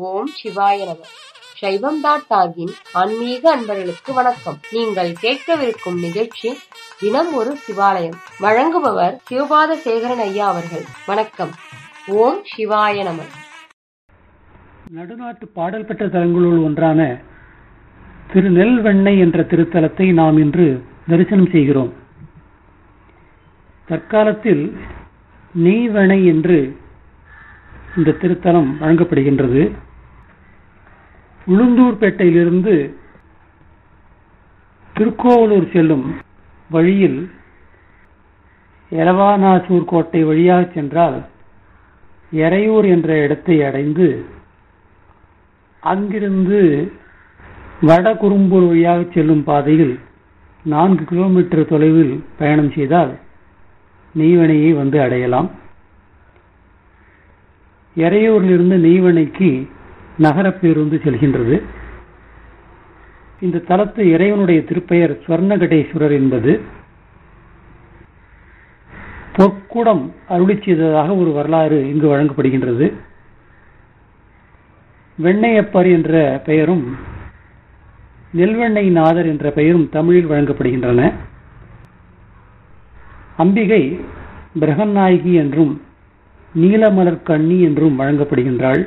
ஓம் சிவாய நம சைவம் டாட் டாகின் ஆன்மீக அன்பர்களுக்கு வணக்கம் நீங்கள் கேட்கவிருக்கும் நிகழ்ச்சி தினம் ஒரு சிவாலயம் வழங்குபவர் சிவபாத சேகரன் ஐயா அவர்கள் வணக்கம் ஓம் சிவாய நம நடுநாட்டு பாடல் பெற்ற தலங்களுள் ஒன்றான திரு நெல்வெண்ணை என்ற திருத்தலத்தை நாம் இன்று தரிசனம் செய்கிறோம் தற்காலத்தில் நெய்வெணை என்று இந்த திருத்தலம் வழங்கப்படுகின்றது உளுந்தூர்பேட்டையிலிருந்து திருக்கோவலூர் செல்லும் வழியில் எலவானாசூர் கோட்டை வழியாக சென்றால் எறையூர் என்ற இடத்தை அடைந்து அங்கிருந்து வடகுறும்பூர் வழியாக செல்லும் பாதையில் நான்கு கிலோமீட்டர் தொலைவில் பயணம் செய்தால் நெய்வனையை வந்து அடையலாம் எறையூரிலிருந்து நெய்வனைக்கு நகர பேருந்து செல்கின்றது இந்த தலத்து இறைவனுடைய திருப்பெயர் ஸ்வர்ணகடேஸ்வரர் என்பது பொற்குடம் அருளி செய்ததாக ஒரு வரலாறு இங்கு வழங்கப்படுகின்றது வெண்ணையப்பர் என்ற பெயரும் நெல்வெண்ணை நாதர் என்ற பெயரும் தமிழில் வழங்கப்படுகின்றன அம்பிகை பிரகநாயகி என்றும் நீலமலர் கண்ணி என்றும் வழங்கப்படுகின்றாள்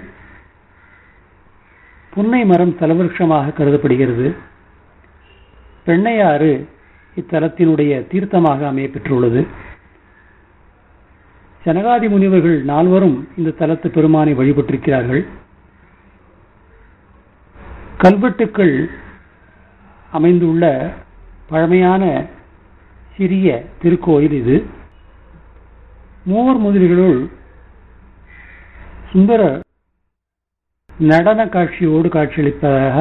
புன்னை மரம் தலவிருஷமாக கருதப்படுகிறது பெண்ணையாறு இத்தலத்தினுடைய தீர்த்தமாக அமைய பெற்றுள்ளது ஜனகாதி முனிவர்கள் நால்வரும் இந்த தலத்து பெருமானை வழிபட்டிருக்கிறார்கள் கல்வெட்டுக்கள் அமைந்துள்ள பழமையான சிறிய திருக்கோயில் இது மூவர் முதலிகளுள் சுந்தர நடன காட்சியோடு காட்சியளிப்பதாக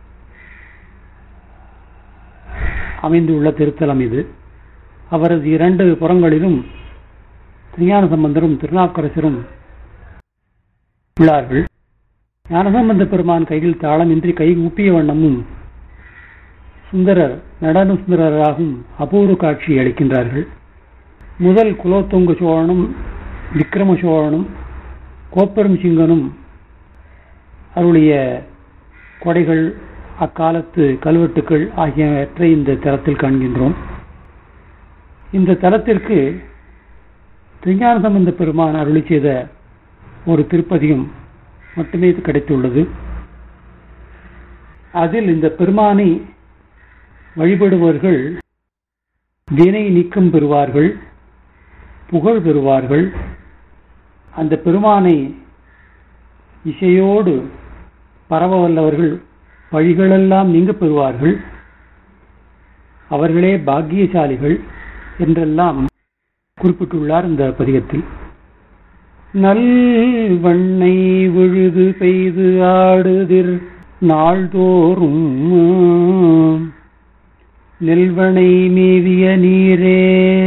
அமைந்துள்ள திருத்தலம் இது அவரது இரண்டு புறங்களிலும் திருஞான சம்பந்தரும் திருநாவுக்கரசரும் உள்ளார்கள் ஞானசம்பந்த பெருமான் கையில் தாளமின்றி கை ஊப்பிய வண்ணமும் சுந்தரர் நடன சுந்தரராகவும் அபூர்வ காட்சி அளிக்கின்றார்கள் முதல் குலோத்துங்க சோழனும் விக்ரம சோழனும் கோப்பெரும் சிங்கனும் அவருடைய கொடைகள் அக்காலத்து கல்வெட்டுக்கள் ஆகியவற்றை இந்த தலத்தில் காண்கின்றோம் இந்த தலத்திற்கு திருஞான சம்பந்த பெருமான் அருளி செய்த ஒரு திருப்பதியும் மட்டுமே கிடைத்துள்ளது அதில் இந்த பெருமானை வழிபடுபவர்கள் வினை நீக்கம் பெறுவார்கள் புகழ் பெறுவார்கள் அந்த பெருமானை இசையோடு பரவ வல்லவர்கள் வழிகளெல்லாம் நீங்க பெறுவார்கள் அவர்களே பாக்கியசாலிகள் என்றெல்லாம் குறிப்பிட்டுள்ளார் இந்த பதிகத்தில் நல் வண்ணை விழுது பெய்து ஆடுதிர் நாள்தோறும் நெல்வனை மேவிய நீரே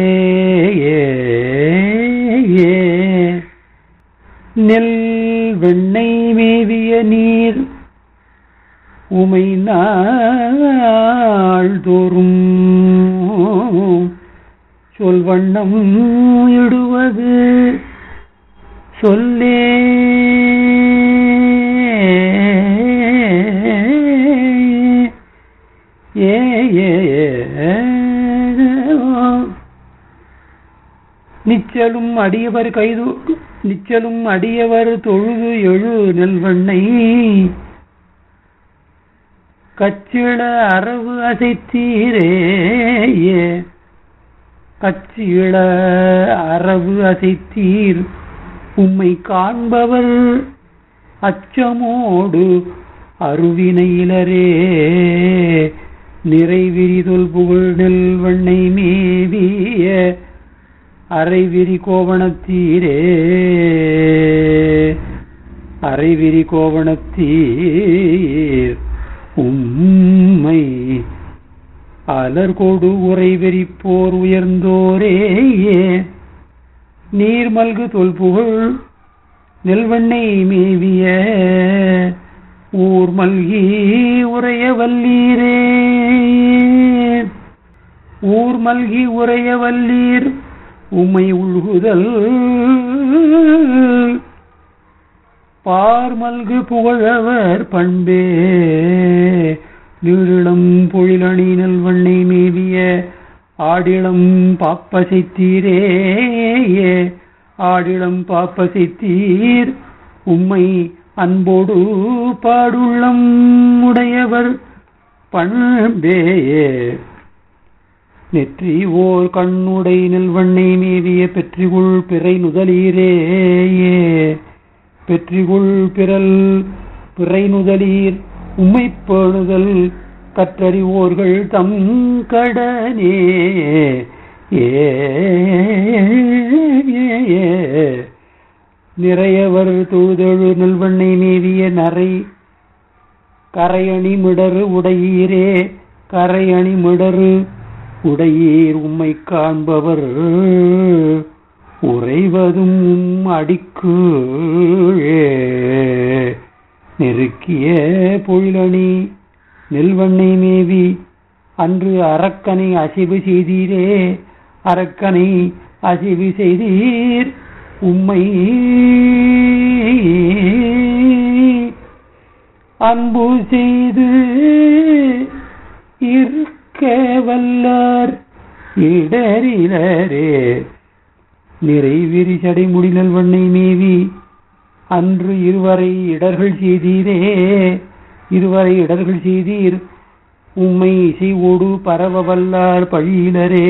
நெல் வெண்ணை மேவிய நீர் உமை நாள்தோறும் சொல் வண்ணம் இடுவது சொல்லே ஏ நிச்சலும் அடியவர் கைது நிச்சலும் அடியவர் தொழுது எழு நெல்வண்ணை கச்சிள அரவு அசைத்தீரே கச்சிள அரவு அசைத்தீர் உம்மை காண்பவர் அச்சமோடு அருவினையிலரே நிறைவிரிதொல் புகழ் நெல் வண்ணை மேவிய அரைவிரி கோவணத்தீரே அரைவிரி கோவணத்தீர் உம்மை அலர்கொடு உறைவெறி போர் உயர்ந்தோரே நீர் மல்கு தொல்புகழ் நெல்வண்ணை மேவிய ஊர் மல்கி உரைய வல்லீரே ஊர் மல்கி உரைய வல்லீர் உம்மை உள்குதல் பார்மல்கு புகழவர் பண்பே நீழிளம் பொழிலணி நல்வண்ணை மேவிய ஆடிளம் பாப்பசைத்தீரே ஆடிளம் பாப்பசைத்தீர் உம்மை அன்போடு பாடுள்ளம் உடையவர் பண்பே நெற்றி ஓர் கண்ணுடை நெல்வண்ணை மேவிய பெற்றிகுள் பிறை நுதலீரே பெற்றிகுள் பிறல் பிறை நுதலீர் உம்மை பேணுதல் கற்றறிவோர்கள் தம் கடனே ஏ நிறையவர் தூதழு நல்வண்ணை மேவிய நரை கரையணி மிடரு உடையீரே கரையணி மிடரு உடையீர் உம்மை காண்பவர் உறைவதும் உம் அடிக்கு நெருக்கிய பொழிலணி நெல்வண்ணை மேவி அன்று அரக்கனை அசைவு செய்தீரே அரக்கனை அசைவு செய்தீர் உம்மை அன்பு செய்து இருக்க வல்லார் இடரிலரே நிறைவிரி சடை முடிநல் வண்ணை மேவி அன்று இருவரை இடர்கள் செய்தீரே இருவரை இடர்கள் செய்தீர் உம்மை இசைவோடு பரவ வல்லார் பழியிலரே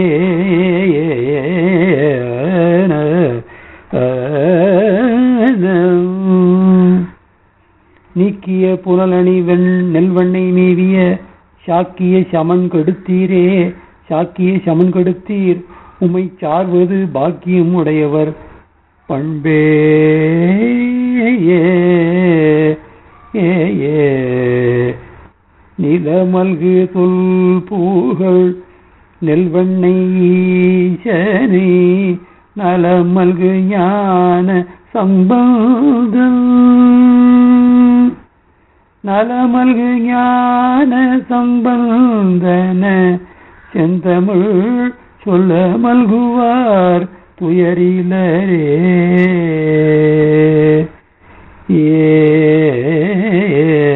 நீக்கிய புனலணி வெண் நெல்வண்ணை மேவிய சாக்கிய சமன் கெடுத்தீரே சாக்கிய சமன் கெடுத்தீர் உம்மை சார்வது பாக்கியம் உடையவர் பண்பே ஏ ஏ ஏ நிலமல்கு தொல் பூகள் நெல்வண்ணை ஈசனை நலமல்கு ஞான சம்பந்தம் நலமல்கு ஞான சம்பந்தன செந்தமிழ் சொல்ல மல்குவார் துயரிலரே ஏ